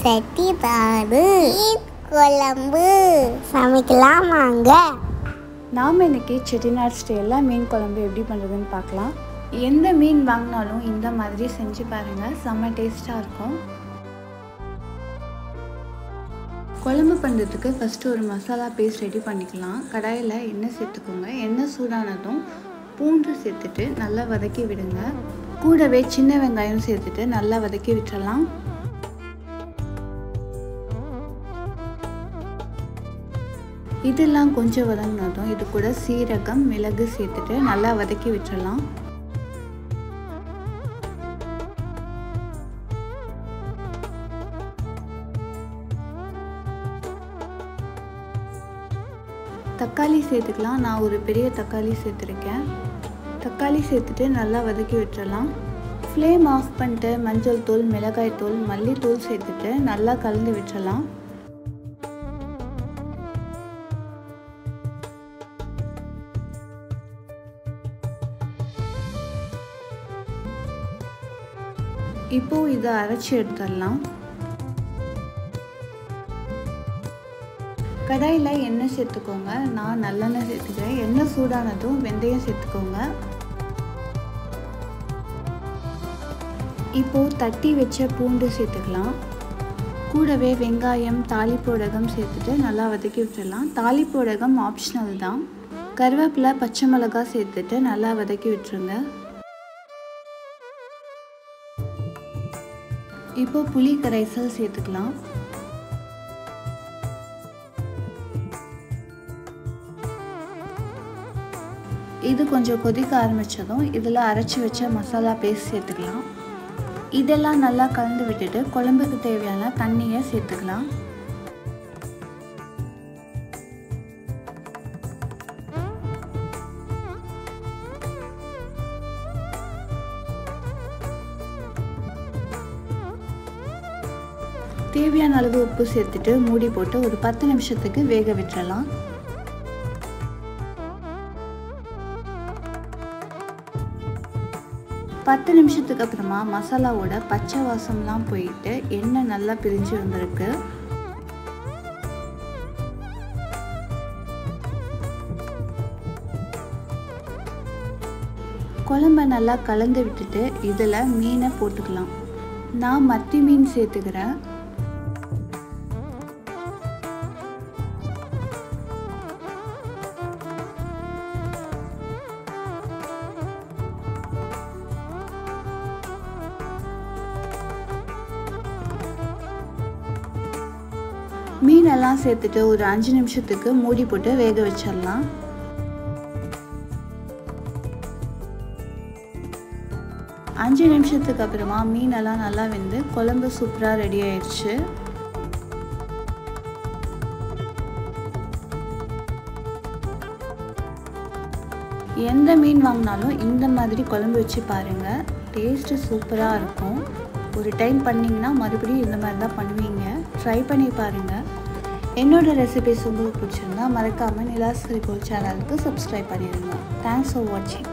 சட்டி தாடு மீன் குழம்பு சமைக்கலாம் வாங்க நாம் இன்னைக்கு செட்டிநாட் ஸ்டைலில் மீன் குழம்பு எப்படி பண்ணுறதுன்னு பார்க்கலாம் எந்த மீன் வாங்கினாலும் இந்த மாதிரி செஞ்சு பாருங்கள் செம்ம டேஸ்ட்டாக இருக்கும் குழம்பு பண்ணுறதுக்கு ஃபஸ்ட்டு ஒரு மசாலா பேஸ்ட் ரெடி பண்ணிக்கலாம் கடாயில் எண்ணெய் சேர்த்துக்கோங்க எண்ணெய் சூடானதும் பூண்டு சேர்த்துட்டு நல்லா வதக்கி விடுங்க கூடவே சின்ன வெங்காயம் சேர்த்துட்டு நல்லா வதக்கி விட்டுறலாம் இதெல்லாம் கொஞ்சம் வதங்கினதும் இது கூட சீரகம் மிளகு சேர்த்துட்டு நல்லா வதக்கி விட்டுறலாம் தக்காளி சேர்த்துக்கலாம் நான் ஒரு பெரிய தக்காளி சேர்த்துருக்கேன் தக்காளி சேர்த்துட்டு நல்லா வதக்கி விட்டுறலாம் ஃப்ளேம் ஆஃப் பண்ணிட்டு மஞ்சள் தூள் மிளகாய் தூள் மல்லித்தூள் சேர்த்துட்டு நல்லா கலந்து விட்டுறலாம் இப்போ இதை அரைச்சி எடுத்துடலாம் கடாயில் எண்ணெய் சேர்த்துக்கோங்க நான் நல்லெண்ணெய் சேர்த்துக்கிறேன் எண்ணெய் சூடானதும் வெந்தயம் சேர்த்துக்கோங்க இப்போது தட்டி வச்ச பூண்டு சேர்த்துக்கலாம் கூடவே வெங்காயம் தாளிப்போடகம் சேர்த்துட்டு நல்லா வதக்கி விட்டுடலாம் தாளிப்போடகம் ஆப்ஷனல் தான் கருவேப்பிலை பச்சை மிளகாய் சேர்த்துட்டு நல்லா வதக்கி விட்டுருங்க இப்போ புளி கரைசல் சேர்த்துக்கலாம் இது கொஞ்சம் கொதிக்க ஆரம்பித்ததும் இதில் அரைச்சி வச்ச மசாலா பேஸ்ட் சேர்த்துக்கலாம் இதெல்லாம் நல்லா கலந்து விட்டுட்டு குழம்புக்கு தேவையான தண்ணியை சேர்த்துக்கலாம் தேவையான அளவு உப்பு சேர்த்துட்டு மூடி போட்டு ஒரு பத்து நிமிஷத்துக்கு வேக விட்டுறலாம் பத்து நிமிஷத்துக்கு அப்புறமா மசாலாவோட பச்சை வாசம்லாம் போயிட்டு எண்ணெய் நல்லா பிரிஞ்சு வந்திருக்கு குழம்ப நல்லா கலந்து விட்டுட்டு இதில் மீனை போட்டுக்கலாம் நான் மத்தி மீன் சேர்த்துக்கிறேன் மீனெல்லாம் சேர்த்துட்டு ஒரு அஞ்சு நிமிஷத்துக்கு மூடி போட்டு வேக வச்சிடலாம் அஞ்சு நிமிஷத்துக்கு அப்புறமா மீனெல்லாம் நல்லா வெந்து குழம்பு சூப்பராக ரெடி ஆயிடுச்சு எந்த மீன் வாங்கினாலும் இந்த மாதிரி குழம்பு வச்சு பாருங்கள் டேஸ்ட்டு சூப்பராக இருக்கும் ஒரு டைம் பண்ணிங்கன்னா மறுபடியும் இந்த மாதிரி தான் பண்ணுவீங்க ட்ரை பண்ணி பாருங்கள் என்னோடய ரெசிபிஸ் உங்களுக்கு பிடிச்சிருந்தா மறக்காமல் நிலாஸ்கரி கோல் சேனலுக்கு சப்ஸ்கிரைப் பண்ணிடுங்க தேங்க்ஸ் ஃபார் வாட்சிங்